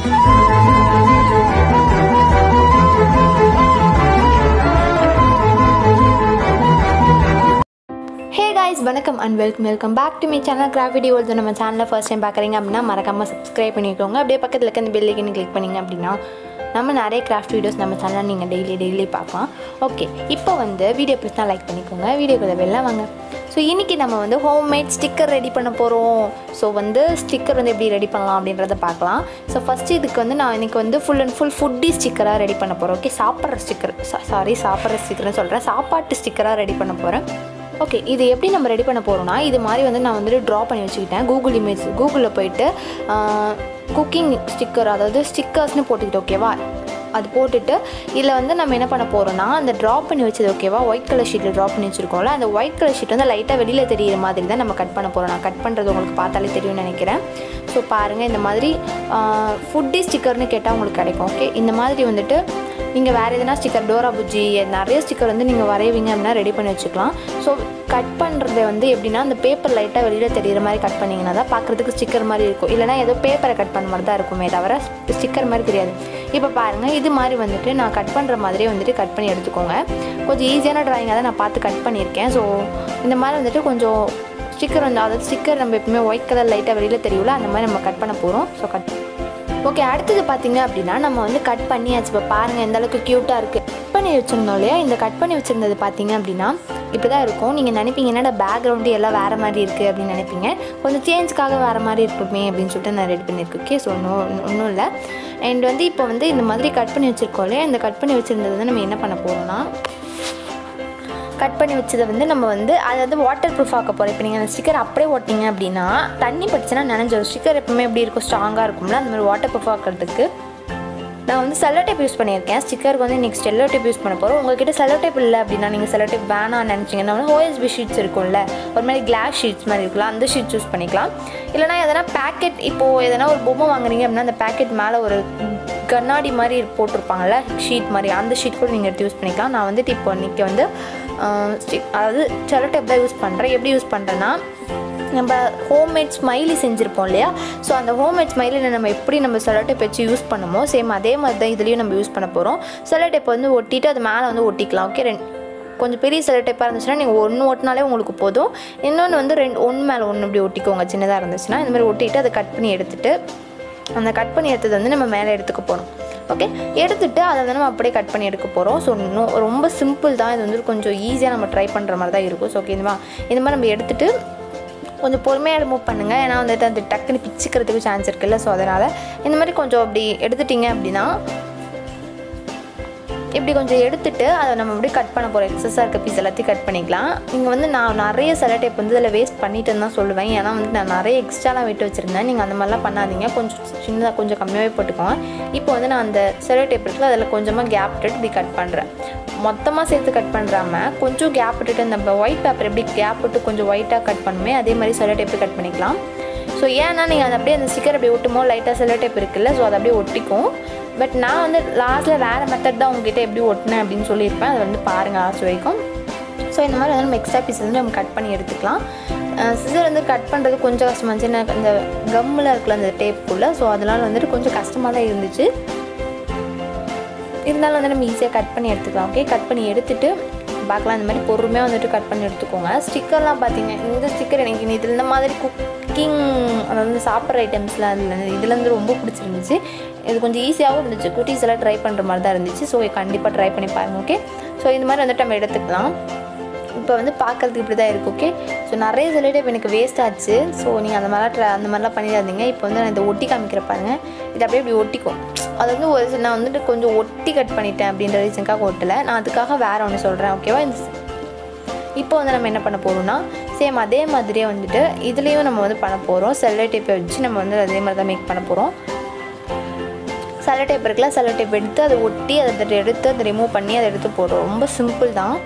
ஹே guys வணக்கம் and welcome welcome back to me channel graffiti world நம்ம சேனலில் first time பார்க்குறீங்க அப்படின்னா மறக்காமல் சப்ஸ்கிரைப் பண்ணிக்கோங்க அப்படியே பக்கத்தில் இருக்க இந்த பெல் ஐக்கனை கிளிக் பண்ணிங்க அப்படின்னா நம்ம நிறைய கிராஃப்ட் வீடியோஸ் நம்ம சேனலில் நீங்கள் டெய்லி டெய்லி பார்க்கலாம் ஓகே இப்போ வந்து வீடியோ பிடிச்சா லைக் பண்ணிக்கோங்க வீடியோக்குள்ள வெளில வாங்க ஸோ இன்றைக்கி நம்ம வந்து ஹோம்மேட் ஸ்டிக்கர் ரெடி பண்ண போகிறோம் ஸோ வந்து ஸ்டிக்கர் வந்து எப்படி ரெடி பண்ணலாம் அப்படின்றத பார்க்கலாம் ஸோ ஃபஸ்ட்டு இதுக்கு வந்து நான் இன்றைக்கி வந்து ஃபுல் அண்ட் ஃபுல் ஃபுட்டி ஸ்டிக்கராக ரெடி பண்ண போகிறோம் ஓகே சாப்பிட்ற ஸ்டிக்கர் சாரி சாப்பிட்ற ஸ்டிக்கர்னு சொல்கிறேன் சாப்பாட்டு ஸ்டிக்கராக ரெடி பண்ண போகிறேன் ஓகே இது எப்படி நம்ம ரெடி பண்ண போகிறோம்னா இது மாதிரி வந்து நான் வந்துட்டு ட்ரா பண்ணி வச்சுக்கிட்டேன் கூகுள் இமேஜ் கூகுளில் போயிட்டு குக்கிங் ஸ்டிக்கர் அதாவது ஸ்டிக்கர்ஸ்னு போட்டுக்கிட்டு ஓகேவா அது போட்டுட்டு இதில் வந்து நம்ம என்ன பண்ண போகிறோம்னா அந்த ட்ரா பண்ணி வச்சது ஓகேவா ஒயிட் கலர் ஷீட்டில் ட்ரா பண்ணி வச்சுருக்கோம்ல அந்த ஒயிட் கலர் ஷீட் வந்து லைட்டாக வெளியில் தெரியிற மாதிரி தான் நம்ம கட் பண்ண போகிறோம் நான் கட் பண்ணுறது உங்களுக்கு பார்த்தாலே தெரியும்னு நினைக்கிறேன் ஸோ பாருங்கள் இந்த மாதிரி ஃபுட்டி ஸ்டிக்கர்னு கேட்டால் உங்களுக்கு கிடைக்கும் ஓகே இந்த மாதிரி வந்துட்டு நீங்கள் வேறு எதனா ஸ்டிக்கர் டோரா புஜ்ஜி நிறைய ஸ்டிக்கர் வந்து நீங்கள் வரைவீங்க அப்படின்னா ரெடி பண்ணி வச்சுக்கலாம் ஸோ கட் பண்ணுறது வந்து எப்படின்னா அந்த பேப்பர் லைட்டாக வெளியில் தெரியிற மாதிரி கட் பண்ணிங்கன்னா தான் பார்க்குறதுக்கு ஸ்டிக்கர் மாதிரி இருக்கும் இல்லைனா ஏதோ பேப்பரை கட் பண்ண மாதிரி தான் இருக்குமே தவிர ஸ்டிக்கர் மாதிரி தெரியாது இப்போ பாருங்கள் இது மாதிரி வந்துட்டு நான் கட் பண்ணுற மாதிரியே வந்துட்டு கட் பண்ணி எடுத்துக்கோங்க கொஞ்சம் ஈஸியான ட்ராயிங்காக தான் நான் பார்த்து கட் பண்ணியிருக்கேன் ஸோ இந்த மாதிரி வந்துட்டு கொஞ்சம் ஸ்டிக்கர் வந்து அதாவது ஸ்டிக்கர் நம்ம எப்பவுமே ஒயிட் கலர் லைட்டாக வெளியில் தெரியும்ல அந்த மாதிரி நம்ம கட் பண்ண போகிறோம் ஸோ கட் ஓகே அடுத்தது பார்த்தீங்க அப்படின்னா நம்ம வந்து கட் பண்ணியாச்சு இப்போ பாருங்கள் எந்த அளவுக்கு க்யூட்டாக இருக்குது கட் பண்ணி வச்சுருந்தோம் இல்லையா இந்த கட் பண்ணி வச்சுருந்தது பார்த்தீங்க அப்படின்னா இப்படி தான் இருக்கும் நீங்கள் நினைப்பீங்க என்னடா பேக்ரவுண்டு எல்லாம் வேறு மாதிரி இருக்குது அப்படின்னு நினைப்பீங்க கொஞ்சம் சேஞ்சுக்காக வேறு மாதிரி இருக்குமே அப்படின்னு சொல்லிட்டு நான் ரெடி பண்ணியிருக்கேன் ஓகே ஸோ ஒன்றும் ஒன்றும் இல்லை அண்ட் வந்து இப்போ வந்து இந்த மாதிரி கட் பண்ணி வச்சுருக்கோம் இல்லையா இந்த கட் பண்ணி வச்சுருந்தது வந்து நம்ம என்ன பண்ண போகிறோம்னா கட் பண்ணி வச்சதை வந்து நம்ம வந்து அதை வந்து வாட்டர் ப்ரூஃப் ஆக்க போகிறோம் இப்போ நீங்கள் அந்த ஸ்டிக்கர் அப்படியே ஓட்டிங்க அப்படின்னா தண்ணி பட்டுச்சுன்னா நினைஞ்சிடும் ஸ்டிக்கர் எப்பவுமே எப்படி இருக்கும் ஸ்ட்ராங்காக இருக்கும்ல அந்த மாதிரி வாட்டர் ப்ரூஃப் ஆக்கிறதுக்கு நான் வந்து செல்லோ டேப் யூஸ் பண்ணியிருக்கேன் ஸ்டிக்கருக்கு வந்து நெக்ஸ்ட் செல்லோ டேப் யூஸ் பண்ண போகிறோம் உங்ககிட்ட செல்லோ டேப் இல்லை அப்படின்னா நீங்கள் செல்லோ டேப் வேணாம்னு நினச்சிங்கன்னா வந்து ஓஎஸ்பி ஷீட்ஸ் இருக்கும்ல ஒரு மாதிரி கிளாஸ் ஷீட்ஸ் மாதிரி இருக்கலாம் அந்த ஷீட்ஸ் யூஸ் பண்ணிக்கலாம் இல்லைனா எதனா பேக்கெட் இப்போது எதனா ஒரு பொம்மை வாங்குறீங்க அப்படின்னா அந்த பேக்கெட் மேலே ஒரு கண்ணாடி மாதிரி போட்டிருப்பாங்கல்ல ஷீட் மாதிரி அந்த ஷீட் கூட நீங்கள் எடுத்து யூஸ் பண்ணிக்கலாம் நான் வந்துட்டு இப்போ இன்றைக்கி வந்து அதாவது செல்லோ டேப் தான் யூஸ் பண்ணுறேன் எப்படி யூஸ் பண்ணுறேன்னா நம்ம ஹோம்மேட் ஸ்மைலி செஞ்சுருப்போம் இல்லையா ஸோ அந்த ஹோம்மேட் ஸ்மைலியில் நம்ம எப்படி நம்ம செலோ டேப் வச்சு யூஸ் பண்ணுமோ சேம் அதே மாதிரி தான் இதுலேயும் நம்ம யூஸ் பண்ண போகிறோம் செலோ டேப் வந்து ஒட்டிட்டு அது மேலே வந்து ஒட்டிக்கலாம் ஓகே ரெண்டு கொஞ்சம் பெரிய செலோ டேப்பாக இருந்துச்சுன்னா நீங்கள் ஒன்று ஒட்டினாலே உங்களுக்கு போதும் இன்னொன்று வந்து ரெண்டு ஒன்று மேலே ஒன்று இப்படி ஒட்டிக்கோங்க சின்னதாக இருந்துச்சுன்னா இந்த மாதிரி ஒட்டிட்டு அதை கட் பண்ணி எடுத்துகிட்டு அந்த கட் பண்ணி எடுத்தது வந்து நம்ம மேலே எடுத்துக்க போகிறோம் ஓகே எடுத்துகிட்டு அதை வந்து நம்ம அப்படியே கட் பண்ணி எடுக்க போகிறோம் ஸோ இன்னும் ரொம்ப சிம்பிள் தான் இது வந்து கொஞ்சம் ஈஸியாக நம்ம ட்ரை பண்ணுற மாதிரி தான் இருக்கும் ஸோ ஓகே இந்த மாதிரி இந்த மாதிரி நம்ம எடுத்துகிட்டு கொஞ்சம் பொறுமையாக ரிமூவ் பண்ணுங்கள் ஏன்னா வந்துட்டு அந்த டக்குன்னு பிச்சுக்கிறதுக்கு சான்ஸ் இருக்குல்ல ஸோ அதனால் இந்த மாதிரி கொஞ்சம் அப்படி எடுத்துட்டிங்க அப்படின்னா இப்படி கொஞ்சம் எடுத்துட்டு அதை நம்ம அப்படியே கட் பண்ண போகிறோம் எக்ஸஸாக இருக்க பீஸ் எல்லாத்தையும் கட் பண்ணிக்கலாம் நீங்கள் வந்து நான் நிறைய செலோ டேப் வந்து இதில் வேஸ்ட் பண்ணிட்டேன்னு தான் சொல்லுவேன் ஏன்னா வந்து நான் நிறைய எக்ஸ்ட்ராலாம் விட்டு வச்சுருந்தேன் நீங்கள் அந்த மாதிரிலாம் பண்ணாதீங்க கொஞ்சம் சின்னதாக கொஞ்சம் கம்மியாகவே போட்டுக்கோங்க இப்போ வந்து நான் அந்த செலோ டேப் இருக்குல்ல அதில் கொஞ்சமாக கேப் விட்டுட்டு இப்படி கட் பண்ணுறேன் மொத்தமாக சேர்த்து கட் பண்ணுறாம கொஞ்சம் கேப் விட்டுட்டு நம்ம ஒயிட் பேப்பர் எப்படி கேப் விட்டு கொஞ்சம் ஒயிட்டாக கட் பண்ணுமே அதே மாதிரி செலோ டேப்பு கட் பண்ணிக்கலாம் ஸோ ஏன்னா நீங்கள் அதை அப்படியே அந்த ஸ்டிக்கர் அப்படியே ஒட்டுமோ லைட்டாக செலோ டேப் இருக்குல்ல ஸோ அதை அப்படியே ஒட்டிக்கும் பட் நான் வந்து லாஸ்ட்டில் வேறு மெத்தட் தான் உங்ககிட்ட எப்படி ஒட்டினேன் அப்படின்னு சொல்லியிருப்பேன் அதை வந்து பாருங்கள் லாஸ்ட் வரைக்கும் ஸோ இந்த மாதிரி வந்து நம்ம எக்ஸ்ட்ரா பீஸ் வந்து நம்ம கட் பண்ணி எடுத்துக்கலாம் சிசர் வந்து கட் பண்ணுறது கொஞ்சம் கஷ்டமாக இருந்துச்சு ஏன்னா இந்த கம்மில் இருக்குல்ல அந்த டேப்புக்குள்ளே ஸோ அதனால் வந்துட்டு கொஞ்சம் கஷ்டமாக தான் இருந்துச்சு இருந்தாலும் வந்து நம்ம ஈஸியாக கட் பண்ணி எடுத்துக்கலாம் ஓகே கட் பண்ணி எடுத்துகிட்டு பார்க்கலாம் இந்த மாதிரி பொறுமையாக வந்துட்டு கட் பண்ணி எடுத்துக்கோங்க ஸ்டிக்கர்லாம் பார்த்தீங்க இந்த ஸ்டிக்கர் எனக்கு இது இந்த மாதிரி குக்கிங் அதாவது சாப்பிட்ற ஐட்டம்ஸ்லாம் அதில் இதுலேருந்து ரொம்ப பிடிச்சிருந்துச்சு இது கொஞ்சம் ஈஸியாகவும் இருந்துச்சு குட்டீஸ் எல்லாம் ட்ரை பண்ணுற மாதிரி தான் இருந்துச்சு ஸோ கண்டிப்பாக ட்ரை பண்ணி பாருங்கள் ஓகே ஸோ இந்த மாதிரி வந்துட்டு நம்ம எடுத்துக்கலாம் இப்போ வந்து பார்க்குறதுக்கு இப்படி தான் இருக்குது ஓகே ஸோ நிறைய சொல்லிட்டு இப்போ எனக்கு வேஸ்ட் ஆச்சு ஸோ நீங்கள் அந்த மாதிரிலாம் ட்ரை அந்த மாதிரிலாம் பண்ணிடாதீங்க இப்போ வந்து நான் இதை ஒட்டி காமிக்கிற பாருங்கள் இது அப்படியே இப்படி ஒட்டிக்கும் அது வந்து ஒரு சில நான் வந்துட்டு கொஞ்சம் ஒட்டி கட் பண்ணிட்டேன் அப்படின்ற ரீசனுக்காக ஒட்டலை நான் அதுக்காக வேறு ஒன்று சொல்கிறேன் ஓகேவா இந்த இப்போ வந்து நம்ம என்ன பண்ண போகிறோம்னா சேம் அதே மாதிரியே வந்துட்டு இதுலேயும் நம்ம வந்து பண்ண போகிறோம் செல்லோ டேப்பை வச்சு நம்ம வந்து அதே மாதிரி தான் மேக் பண்ண போகிறோம் செல்லோ டேப் இருக்குல்ல செல்லோ டேப் எடுத்து அதை ஒட்டி அதை எடுத்து அதை ரிமூவ் பண்ணி அதை எடுத்து போடுறோம் ரொம்ப சிம்பிள் தான்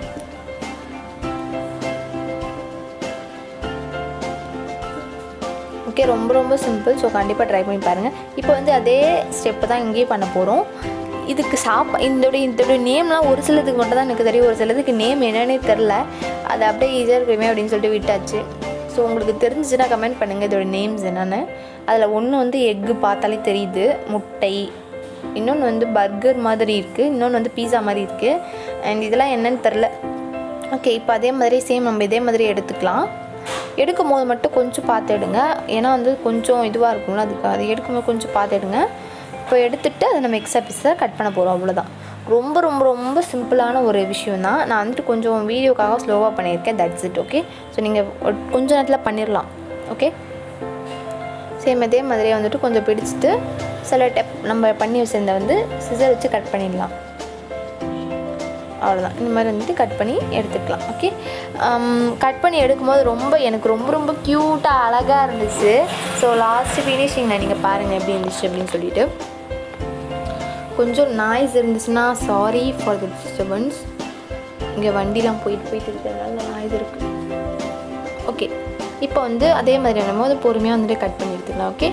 ஓகே ரொம்ப ரொம்ப சிம்பிள் ஸோ கண்டிப்பாக ட்ரை பண்ணி பாருங்கள் இப்போ வந்து அதே ஸ்டெப்பு தான் இங்கேயும் பண்ண போகிறோம் இதுக்கு சாப்பா இதோடைய இதோடைய நேம்லாம் ஒரு சிலதுக்கு மட்டும் தான் எனக்கு தெரியும் ஒரு சிலதுக்கு நேம் என்னன்னே தெரில அது அப்படியே ஈஸியாக இருக்குமே அப்படின்னு சொல்லிட்டு விட்டாச்சு ஸோ ஸோ உங்களுக்கு தெரிஞ்சுச்சுன்னா கமெண்ட் பண்ணுங்கள் இதோட நேம்ஸ் என்னென்னு அதில் ஒன்று வந்து எக்கு பார்த்தாலே தெரியுது முட்டை இன்னொன்று வந்து பர்கர் மாதிரி இருக்குது இன்னொன்று வந்து பீஸா மாதிரி இருக்குது அண்ட் இதெல்லாம் என்னன்னு தெரில ஓகே இப்போ அதே மாதிரி சேம் நம்ம இதே மாதிரி எடுத்துக்கலாம் எடுக்கும் போது மட்டும் கொஞ்சம் பார்த்து எடுங்க ஏன்னா வந்து கொஞ்சம் இதுவாக இருக்கும்ல அதுக்கு அது எடுக்கும்போது கொஞ்சம் பார்த்து எடுங்க இப்போ எடுத்துட்டு அதை நம்ம எக்ஸ்ட்ரா பீஸை கட் பண்ண போகிறோம் அவ்வளோதான் ரொம்ப ரொம்ப ரொம்ப சிம்பிளான ஒரு விஷயம் தான் நான் வந்துட்டு கொஞ்சம் வீடியோக்காக ஸ்லோவாக பண்ணியிருக்கேன் தட்ஸ் இட் ஓகே ஸோ நீங்கள் கொஞ்ச நேரத்தில் பண்ணிடலாம் ஓகே சேம் இதே மாதிரியே வந்துட்டு கொஞ்சம் பிடிச்சிட்டு சில டெப் நம்ம பண்ணி வச்சிருந்த வந்து சிசர் வச்சு கட் பண்ணிடலாம் அவ்வளோதான் இந்த மாதிரி வந்துட்டு கட் பண்ணி எடுத்துக்கலாம் ஓகே கட் பண்ணி எடுக்கும்போது ரொம்ப எனக்கு ரொம்ப ரொம்ப க்யூட்டாக அழகாக இருந்துச்சு ஸோ லாஸ்ட் ஃபினிஷிங்கில் நீங்கள் பாருங்கள் எப்படி இருந்துச்சு அப்படின்னு சொல்லிட்டு கொஞ்சம் நாய்ஸ் இருந்துச்சுன்னா சாரி ஃபார் த டிஸ்டர்பன்ஸ் இங்கே வண்டிலாம் போயிட்டு போயிட்டு இருக்கிறதுனால நாய்ஸ் இருக்குது ஓகே இப்போ வந்து அதே மாதிரி நம்ம வந்து பொறுமையாக வந்துட்டு கட் பண்ணி எடுத்துக்கலாம் ஓகே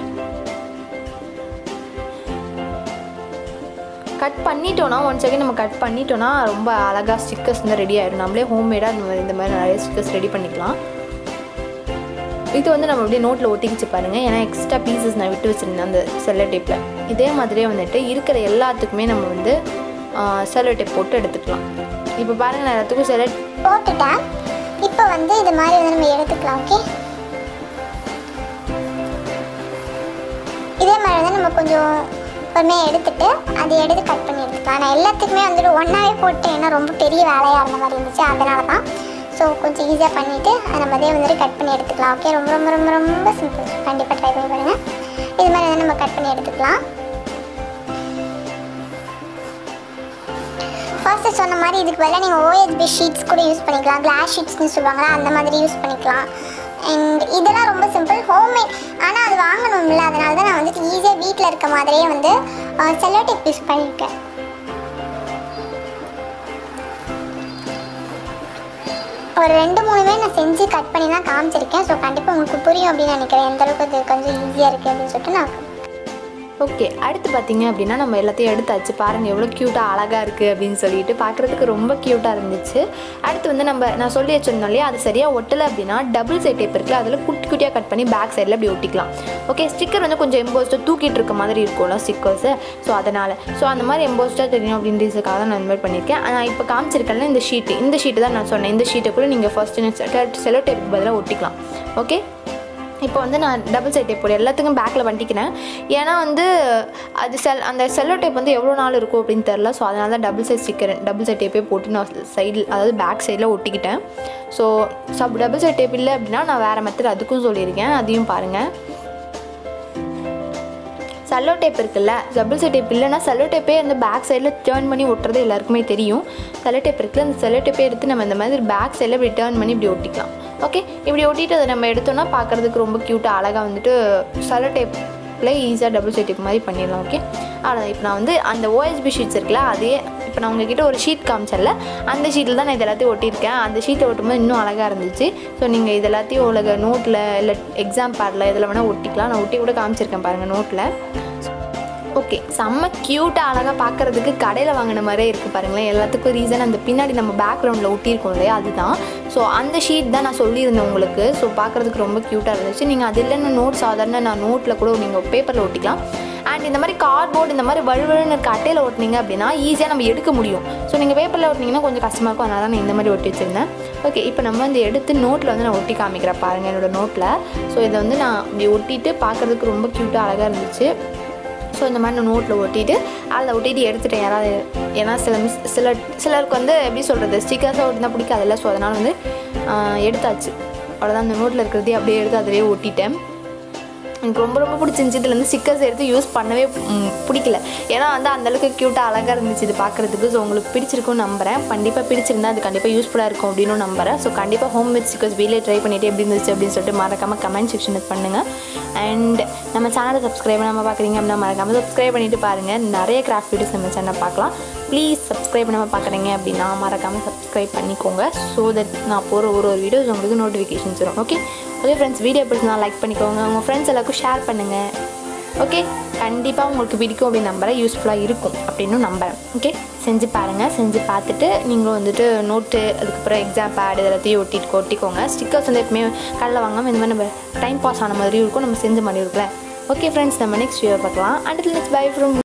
கட் பண்ணிட்டோன்னா ஒன் செகண்ட் நம்ம கட் பண்ணிட்டோன்னா ரொம்ப அழகாக ஸ்டிக்கர்ஸ் வந்து ரெடி ஆகிடும் நம்மளே ஹோம்மேடாக இந்த மாதிரி இந்த மாதிரி நிறைய ஸ்டிக்கர்ஸ் ரெடி பண்ணிக்கலாம் இது வந்து நம்ம அப்படியே நோட்டில் ஒட்டிக்கிச்சு பாருங்கள் ஏன்னா எக்ஸ்ட்ரா பீசஸ் நான் விட்டு வச்சுருந்தேன் அந்த செல்லோ டேப்பில் இதே மாதிரியே வந்துட்டு இருக்கிற எல்லாத்துக்குமே நம்ம வந்து செல்லோ டேப் போட்டு எடுத்துக்கலாம் இப்போ பாருங்கள் நான் எல்லாத்துக்கும் செல்லோ போட்டுட்டேன் இப்போ வந்து இது மாதிரி வந்து நம்ம எடுத்துக்கலாம் ஓகே இதே மாதிரி வந்து நம்ம கொஞ்சம் பொறுமையாக எடுத்துட்டு அதை எடுத்து கட் பண்ணி எடுத்துக்கலாம் நான் எல்லாத்துக்குமே வந்துட்டு ஒன்றாவே போட்டு ஏன்னா ரொம்ப பெரிய வேலையாக இருந்த மாதிரி இருந்துச்சு அதனால தான் ஸோ கொஞ்சம் ஈஸியாக பண்ணிவிட்டு அதை நம்ம அதே வந்துட்டு கட் பண்ணி எடுத்துக்கலாம் ஓகே ரொம்ப ரொம்ப ரொம்ப ரொம்ப சிம்பிள் கண்டிப்பாக ட்ரை பண்ணி பாருங்கள் இது மாதிரி வந்து நம்ம கட் பண்ணி எடுத்துக்கலாம் ஃபர்ஸ்ட் சொன்ன மாதிரி இதுக்கு பதிலாக நீங்கள் ஓஎஸ்பி ஷீட்ஸ் கூட யூஸ் பண்ணிக்கலாம் கிளாஸ் ஷீட்ஸ்னு சொல்லுவாங்களா அந்த மாதிரி யூஸ் பண்ணிக்கலாம் அண்ட் இதெல்லாம் ரொம்ப சிம்பிள் ஹோம்மேட் ஆனால் அது வாங்கணும்ல அதனால தான் நான் வந்துட்டு ஈஸியாக வீட்டில் இருக்க மாதிரியே வந்து செல்லோ டேப் யூஸ் பண்ணியிருக்கேன் ஒரு ரெண்டு மூணுமே நான் செஞ்சு கட் பண்ணி தான் காமிச்சிருக்கேன் ஸோ கண்டிப்பாக உங்களுக்கு புரியும் அப்படின்னு நினைக்கிறேன் எந்த அளவுக்கு அது கொஞ்சம் ஈஸியாக இருக்குது அப்படின்னு சொல்லிட்டு நான் ஓகே அடுத்து பார்த்தீங்க அப்படின்னா நம்ம எல்லாத்தையும் எடுத்தாச்சு பாருங்கள் எவ்வளோ க்யூட்டாக அழகாக இருக்குது அப்படின்னு சொல்லிட்டு பார்க்குறதுக்கு ரொம்ப க்யூட்டாக இருந்துச்சு அடுத்து வந்து நம்ம நான் சொல்லி வச்சிருந்தோம் இல்லையா அது சரியாக ஒட்டலை அப்படின்னா டபுள் சைட் டேப் இருக்குல்ல அதில் குட்டி குட்டியாக கட் பண்ணி பேக் சைடில் அப்படி ஒட்டிக்கலாம் ஓகே ஸ்டிக்கர் வந்து கொஞ்சம் எம்போஸ்டாக தூக்கிட்டு இருக்க மாதிரி இருக்கும்ல ஸ்டிக்கர்ஸு ஸோ அதனால் ஸோ அந்த மாதிரி எம்போஸ்டாக தெரியும் அப்படின்றதுக்காக தான் நான் இந்த மாதிரி பண்ணியிருக்கேன் நான் இப்போ காமிச்சிருக்கேன்ல இந்த ஷீட்டு இந்த ஷீட்டு தான் நான் சொன்னேன் இந்த ஷீட்டை கூட நீங்கள் ஃபஸ்ட்டு செலோ டேப்புக்கு பதிலாக ஒட்டிக்கலாம் ஓகே இப்போ வந்து நான் டபுள் சைட் டேப் போடு எல்லாத்துக்கும் பேக்கில் வண்டிக்கிறேன் ஏன்னா வந்து அது செல் அந்த செல்லோ டேப் வந்து எவ்வளோ நாள் இருக்கும் அப்படின்னு தெரில ஸோ அதனால தான் double side sticker double side டேப்பே போட்டு நான் சைடில் அதாவது பேக் சைடில் ஒட்டிக்கிட்டேன் ஸோ சப் டபுள் சைட் டேப் இல்லை அப்படின்னா நான் வேறு மெத்தட் அதுக்கும் சொல்லியிருக்கேன் அதையும் பாருங்கள் செல்லோ டேப் இருக்குல்ல டபுள் சைட் டேப் இல்லைன்னா செல்லோ டேப்பே அந்த பேக் சைடில் டேர்ன் பண்ணி ஒட்டுறது எல்லாருக்குமே தெரியும் செல்லோ டேப் இருக்குல்ல அந்த செல்லோ டேப்பே எடுத்து நம்ம இந்த மாதிரி பேக் சைடில் இப்படி டேர்ன் பண்ணி இப்படி ஒட்டிக்கலாம் ஓகே இப்படி ஒட்டிட்டு அதை நம்ம எடுத்தோம்னா பார்க்குறதுக்கு ரொம்ப க்யூட்டாக அழகாக வந்துட்டு செல்லோ டேப்பில் ஈஸியாக டபுள் சைட் டேப் மாதிரி பண்ணிடலாம் ஓகே அவ்வளோதான் இப்போ நான் வந்து அந்த ஓஎஸ்பி ஷீட்ஸ் இருக்குல்ல அதே இப்போ நான் உங்ககிட்ட ஒரு ஷீட் காமிச்சல அந்த ஷீட்டில் தான் நான் இது எல்லாத்தையும் ஒட்டியிருக்கேன் அந்த ஷீட்டை ஒட்டும்போது இன்னும் அழகாக இருந்துச்சு ஸோ நீங்கள் இது எல்லாத்தையும் உலக நோட்டில் இல்லை எக்ஸாம் பேடில் இதில் வேணால் ஒட்டிக்கலாம் நான் ஒட்டி கூட காமிச்சிருக்கேன் பாருங்கள் நோட்டில் ஓகே செம்ம க்யூட்டாக அழகாக பார்க்குறதுக்கு கடையில் வாங்கின மாதிரியே இருக்குது பாருங்களேன் எல்லாத்துக்கும் ரீசன் அந்த பின்னாடி நம்ம பேக்ரவுண்டில் ஒட்டியிருக்கோம் இல்லையா அதுதான் ஸோ அந்த ஷீட் தான் நான் சொல்லியிருந்தேன் உங்களுக்கு ஸோ பார்க்குறதுக்கு ரொம்ப க்யூட்டாக இருந்துச்சு நீங்கள் அது இல்லைன்னு நோட் சாதாரண நான் நோட்டில் கூட நீங்கள் பேப்பரில் ஒட்டிக்கலாம் அண்ட் இந்த மாதிரி கார்ட்போர்டு இந்த மாதிரி வழுவழுன்னு இருக்க அட்டையில் ஒட்டினீங்க அப்படின்னா ஈஸியாக நம்ம எடுக்க முடியும் ஸோ நீங்கள் பேப்பரில் ஒட்டினீங்கன்னா கொஞ்சம் கஷ்டமாக இருக்கும் அதனால தான் நான் இந்த மாதிரி ஒட்டி வச்சுருந்தேன் ஓகே இப்போ நம்ம வந்து எடுத்து நோட்டில் வந்து நான் ஒட்டி காமிக்கிறேன் பாருங்கள் என்னோடய நோட்டில் ஸோ இதை வந்து நான் இப்படி ஒட்டிட்டு பார்க்குறதுக்கு ரொம்ப க்யூட்டாக அழகாக இருந்துச்சு ஸோ இந்த மாதிரி நான் நோட்டில் ஒட்டிட்டு அதில் ஒட்டிட்டு எடுத்துட்டேன் யாராவது ஏன்னா சில மிஸ் சில சிலருக்கு வந்து எப்படி சொல்கிறது ஸ்டிக்கர்ஸாக ஒட்டினா பிடிக்காதுல்ல ஸோ அதனால் வந்து ஆஹ், எடுத்தாச்சு அவ்வளோதான் அந்த நோட்டில் இருக்கிறதே அப்படியே எடுத்து அதிலே ஒட்டிட்டேன் எனக்கு ரொம்ப ரொம்ப பிடிச்சிருந்துச்சி இதில் வந்து ஸ்டிக்கர்ஸ் எடுத்து யூஸ் பண்ணவே ம், பிடிக்கல ஏன்னா வந்து அந்தளவுக்கு க்யூட்டாக அழகாக இருந்துச்சு இது பார்க்குறதுக்கு ஸோ உங்களுக்கு பிடிச்சிருக்கும்னு நம்புறேன் கண்டிப்பாக பிடிச்சிருந்தா அது கண்டிப்பாக யூஸ்ஃபுல்லாக இருக்கும் அப்படின்னு நம்புறேன் ஸோ கண்டிப்பாக ஹோம் மேட் ஸ்டிக்கர்ஸ் வீலே ட்ரை பண்ணிட்டு எப்படி இருந்துச்சு அப்படின்னு சொல்லிட்டு மறக்காமல் கமெண்ட் செக்ஷனுக்கு பண்ணுங்கள் அண்ட் நம்ம சேனலை சப்ஸ்கிரைப் பண்ணாமல் பார்க்குறீங்க அப்படின்னா மறக்காமல் சப்ஸ்கிரைப் பண்ணிட்டு பாருங்கள் நிறைய கிராஃப்ட் வீடியோஸ் நம்ம சேனல் பார்க்கலாம் ப்ளீஸ் சப்ஸ்கிரைப் பண்ணாமல் பார்க்குறீங்க அப்படின்னா மறக்காமல் சப்ஸ்கிரைப் பண்ணிக்கோங்க ஸோ தட் நான் போகிற ஒரு ஒரு வீடியோஸ் உங்களுக்கு நோட்டிஃபிகேஷன்ஸ் வரும் ஓகே ஓகே ஃப்ரெண்ட்ஸ் வீடியோ பிடிச்சிருந்தா லைக் பண்ணிக்கோங்க உங்கள் ஃப்ரெண்ட்ஸ் எல்லாருக்கும் ஷேர் பண்ணுங்கள் ஓகே கண்டிப்பாக உங்களுக்கு பிடிக்கும் அப்படின்னு நம்புறேன் யூஸ்ஃபுல்லாக இருக்கும் அப்படின்னு நம்புறேன் ஓகே செஞ்சு பாருங்கள் செஞ்சு பார்த்துட்டு நீங்களும் வந்துட்டு நோட்டு அதுக்கப்புறம் எக்ஸாம் பேட் எல்லாத்தையும் ஒட்டிட்டு ஒட்டிக்கோங்க ஸ்டிக்கர்ஸ் வந்து எப்பவுமே கடையில் வாங்காமல் இந்த மாதிரி நம்ம டைம் பாஸ் ஆன மாதிரியும் இருக்கும் நம்ம செஞ்ச மாதிரி இருக்குல்ல ஓகே ஃப்ரெண்ட்ஸ் நம்ம நெக்ஸ்ட் வீடியோ பார்க்கலாம் அண்ட் நெக்ஸ்ட் பை ஃப்ரம்